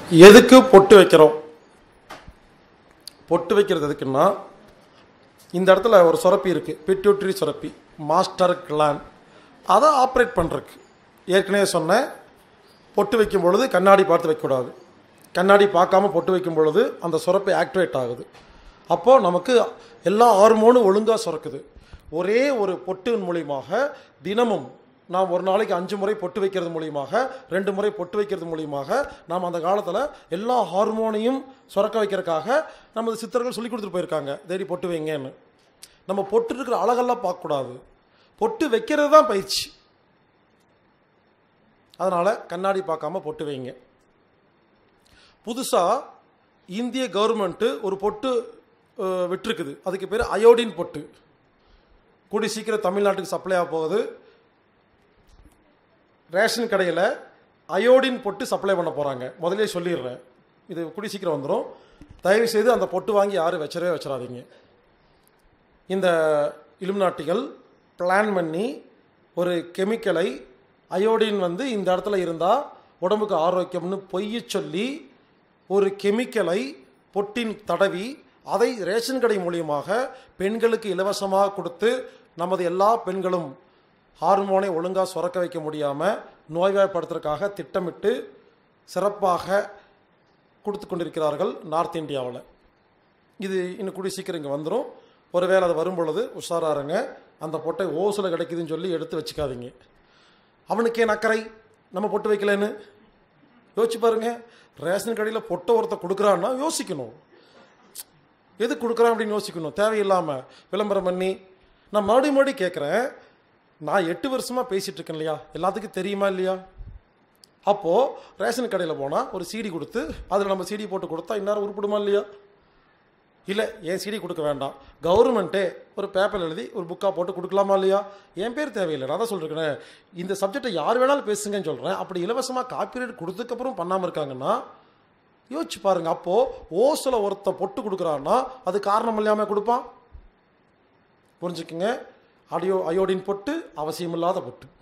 எதுக்கு பொட்டு வைக்கிறோம் பொட்டு வைக்கிறது எதுக்குன்னா இந்த இடத்துல ஒரு சுரப்பி இருக்குது பிட்யூட்ரி சுரப்பி மாஸ்டர் கிளான் அதை ஆப்ரேட் பண்ணுறதுக்கு ஏற்கனவே சொன்னேன் பொட்டு வைக்கும் பொழுது கண்ணாடி பார்த்து வைக்கக்கூடாது கண்ணாடி பார்க்காம பொட்டு வைக்கும் பொழுது அந்த சுரப்பி ஆக்டிவேட் ஆகுது அப்போது நமக்கு எல்லா ஹார்மோனும் ஒழுங்காக சுரக்குது ஒரே ஒரு பொட்டின் மூலியமாக தினமும் நாம் ஒரு நாளைக்கு அஞ்சு முறை பொட்டு வைக்கிறது மூலியமாக ரெண்டு முறை பொட்டு வைக்கிறது மூலியமாக நாம் அந்த காலத்தில் எல்லா ஹார்மோனையும் சுரக்க வைக்கிறதுக்காக நமது சித்தர்கள் சொல்லி கொடுத்துட்டு போயிருக்காங்க தேடி பொட்டு வைங்கன்னு நம்ம பொட்டு இருக்கிற அழகெல்லாம் பார்க்கக்கூடாது பொட்டு வைக்கிறது தான் பயிற்சி அதனால் கண்ணாடி பார்க்காம பொட்டு வைங்க புதுசாக இந்திய கவர்மெண்ட்டு ஒரு பொட்டு அஹ், விட்டிருக்குது அதுக்கு பேர் அயோடின் பொட்டு கூடி சீக்கிரம் தமிழ்நாட்டுக்கு சப்ளை ஆக போகுது ரேஷன் கடையில் அயோடின் பொட்டு சப்ளை பண்ண போகிறாங்க முதலே சொல்லிடுறேன் இது கூடி சீக்கிரம் வந்துடும் தயவு செய்து அந்த பொட்டு வாங்கி யாரும் வச்சிடவே வச்சிடாதீங்க இந்த இலுமினாட்டிகள் பிளான் பண்ணி ஒரு கெமிக்கலை அயோடின் வந்து இந்த இடத்துல இருந்தால் உடம்புக்கு ஆரோக்கியம்னு பொய்ய சொல்லி ஒரு கெமிக்கலை பொட்டின் தடவி அதை ரேஷன் கடை மூலியமாக பெண்களுக்கு இலவசமாக கொடுத்து நமது எல்லா பெண்களும் ஹார்மோனை ஒழுங்காக சுரக்க வைக்க முடியாமல் நோய்வாய்ப்படுத்துறதுக்காக திட்டமிட்டு சிறப்பாக கொடுத்து கொண்டிருக்கிறார்கள் நார்த் இந்தியாவில் இது இன்னும் கூடி சீக்கிரம் இங்கே வந்துடும் ஒருவேளை அது வரும் பொழுது உஷாரா இருங்க அந்த பொட்டை ஓசில் கிடைக்குதுன்னு சொல்லி எடுத்து வச்சுக்காதீங்க அவனுக்கே நக்கரை நம்ம பொட்டு வைக்கலன்னு யோசிச்சு பாருங்க ரேஷன் கடையில் பொட்டை ஒருத்த கொடுக்குறான்னா யோசிக்கணும் எது கொடுக்குறான் அப்படின்னு யோசிக்கணும் தேவையில்லாமல் விளம்பரம் பண்ணி நான் மறுபடியும் மறுபடியும் கேட்குறேன் நான் எட்டு வருஷமாக பேசிகிட்டு இருக்கேன் இல்லையா எல்லாத்துக்கும் தெரியுமா இல்லையா அப்போது ரேஷன் கடையில் போனால் ஒரு சீடி கொடுத்து அதில் நம்ம சீடி போட்டு கொடுத்தா இந்நேரம் உருப்படுமா இல்லையா இல்லை என் சீடி கொடுக்க வேண்டாம் கவர்மெண்ட்டே ஒரு பேப்பர் எழுதி ஒரு புக்காக போட்டு கொடுக்கலாமா இல்லையா என் பேர் தேவையில்லை நான் தான் சொல்லிருக்கேன் இந்த சப்ஜெக்டை யார் வேணாலும் பேசுங்கன்னு சொல்கிறேன் அப்படி இலவசமாக காப்பிரைட் கொடுத்ததுக்கப்புறம் பண்ணாமல் இருக்காங்கன்னா யோசிச்சு பாருங்க அப்போது ஓசில் ஒருத்த பொட்டு கொடுக்குறான்னா அது காரணம் இல்லாமல் கொடுப்பான் புரிஞ்சுக்குங்க அடியோ அயோடின் பொட்டு அவசியமில்லாத பொட்டு